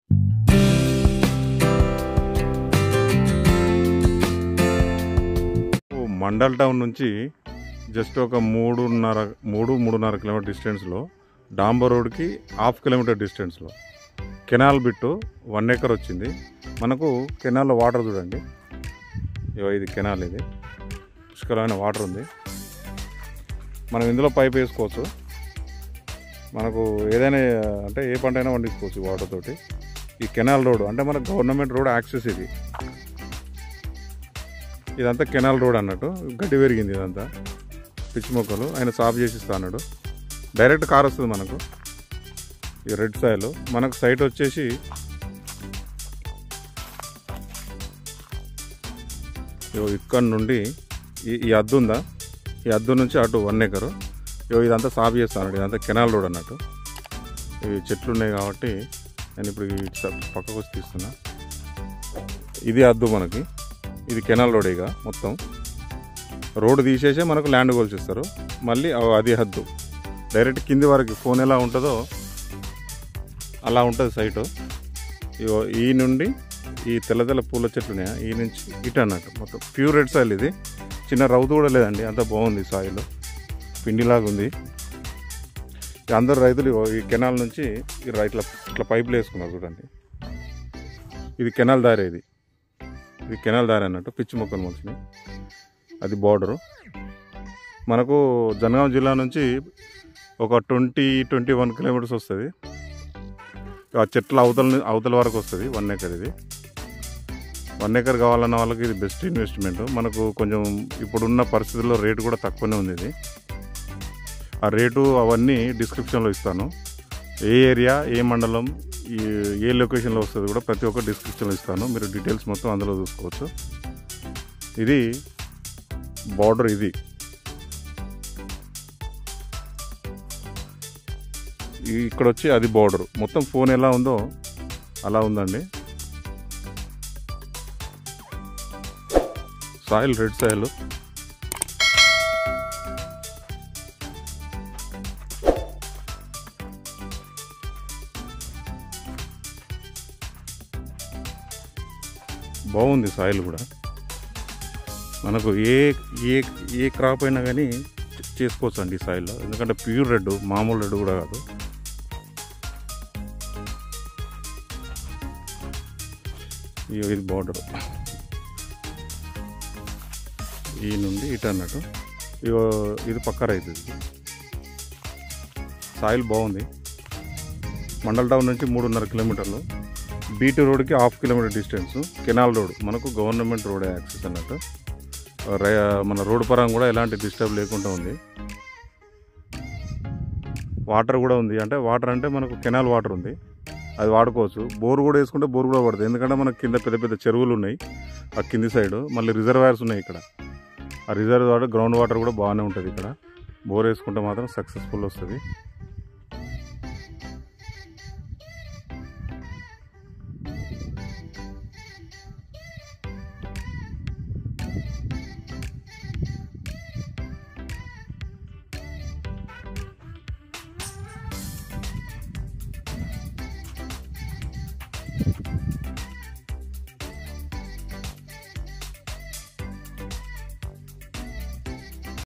mandal town నుంచి just ఒక మూడున్నర మూడు మూడున్నర కిలోమీటర్ డిస్టెన్స్లో డాంబర్ రోడ్కి హాఫ్ కిలోమీటర్ డిస్టెన్స్లో కెనాల్ బిట్టు వన్ ఏకర్ వచ్చింది మనకు కెనాల్లో వాటర్ చూడండి ఇగో ఇది కెనాల్ ఇది పుష్కలమైన వాటర్ ఉంది మనం ఇందులో పైప్ వేసుకోవచ్చు మనకు ఏదైనా అంటే ఏ పంట అయినా పండించుకోవచ్చు వాటర్ తోటి ఈ కెనాల్ రోడ్ అంటే మన గవర్నమెంట్ రోడ్ యాక్సెస్ ఇది ఇదంతా కెనాల్ రోడ్ అన్నట్టు గడ్డి పెరిగింది ఇదంతా పిచ్చి మొక్కలు ఆయన సాఫ్ చేసి ఇస్తా అన్నాడు డైరెక్ట్ కార్ వస్తుంది మనకు ఈ రెడ్ సాయిల్ మనకు సైట్ వచ్చేసి ఇగో ఇక్కడ నుండి ఈ ఈ అద్దు ఉందా ఈ అద్దు నుంచి అటు వన్ ఎకరు ఇగో ఇదంతా సాఫ్ చేస్తాను ఇదంతా కెనాల్ రోడ్ అన్నట్టు ఇవి చెట్లు ఉన్నాయి కాబట్టి నేను ఇప్పుడు ఈ స- పక్కకు వచ్చి తీస్తున్నా ఇది అద్దు మనకి ఇది కెనాల్ రోడ్ ఇక మొత్తం రోడ్డు తీసేసే మనకు ల్యాండ్ కొలిచిస్తారు మళ్ళీ అగో అది హద్దు డైరెక్ట్ కింది వరకు ఫోన్ ఎలా ఉంటుందో అలా ఉంటుంది సైటు ఇగో ఈ నుండి ఈ తెల్ల తెల్ల పూల చెట్లు ఉన్నాయి ఈ నుంచి ఇటు అన్నట్టు మొత్తం ప్యూర్ రెడ్ సాయిల్ ఇది చిన్న రౌతు కూడా లేదండి అంత బాగుంది సాయిల్ పిండిలాగా ఉంది ఇక అందరు రైతులు ఇగో ఈ కెనాల్ నుంచి ఈ ర- ఇట్లా ఇట్లా పైపులు వేసుకున్నారు చూడండి ఇది కెనాల్ దారి ఇది ఇది కెనాల్ దారి అన్నట్టు పిచ్చి మొక్కలు మొలిచినాయి అది బార్డరు మనకు జనగాం జిల్లా నుంచి ఒక ట్వంటీ ట్వంటీ వన్ కిలోమీటర్స్ వస్తుంది ఆ చెట్ల అవతల ని- అవతల వరకు వస్తుంది వన్ ఎకర్ ఇది వన్ ఎకర్ కావాలన్న వాళ్ళకి ఇది బెస్ట్ ఇన్వెస్ట్మెంట్ మనకు కొంచెం ఇప్పుడున్న పరిస్థితుల్లో రేటు కూడా తక్కువనే ఉంది ఇది ఆ రేటు అవన్నీ డిస్క్రిప్షన్లో ఇస్తాను ఏ ఏరియా ఏ మండలం ఈ ఏ లొకేషన్లో వస్తుంది కూడా ప్రతి ఒక్క డిస్క్రిప్షన్లో ఇస్తాను మీరు డీటెయిల్స్ మొత్తం అందులో చూసుకోవచ్చు ఇది బార్డర్ ఇది ఈ- ఇక్కడ వచ్చి అది బార్డర్ మొత్తం ఫోన్ ఎలా ఉందో అలా ఉందండి సాయిల్ రెడ్ సాయిల్ బాగుంది సాయిల్ కూడా మనకు ఏ ఏ ఏ క్రాప్ అయినా కానీ చేసుకోవచ్చు అండి ఈ సాయిల్లో ఎందుకంటే ప్యూర్ రెడ్ మామూలు రెడ్ కూడా కాదు ఇగో ఇది బార్డర్ ఈ నుండి ఇటు అన్నట్టు ఇగో ఇది పక్క రైతు ఇది సాయిల్ బాగుంది మండల్ టౌన్ నుంచి మూడున్నర కిలోమీటర్లు బీటీ రోడ్కి half kilometre distance canal road మనకు గవర్నమెంట్ రోడ్ యాక్సెస్ అన్నట్టు రై- మన రోడ్డు పరంగా కూడా ఎలాంటి డిస్టర్బ్ లేకుండా ఉంది వాటర్ కూడా ఉంది అంటే వాటర్ అంటే మనకు కెనాల్ వాటర్ ఉంది అది వాడుకోవచ్చు బోర్ కూడా వేసుకుంటే బోర్ కూడా పడుతుంది ఎందుకంటే మనకు కింద పెద్ద పెద్ద చెరువులు ఉన్నాయి ఆ కింది సైడ్ మళ్ళీ రిజర్వాయర్స్ ఉన్నాయి ఇక్కడ ఆ రిజర్వ్ వాటర్ గ్రౌండ్ వాటర్ కూడా బాగానే ఉంటుంది ఇక్కడ బోర్ వేసుకుంటే మాత్రం సక్సెస్ఫుల్ వస్తుంది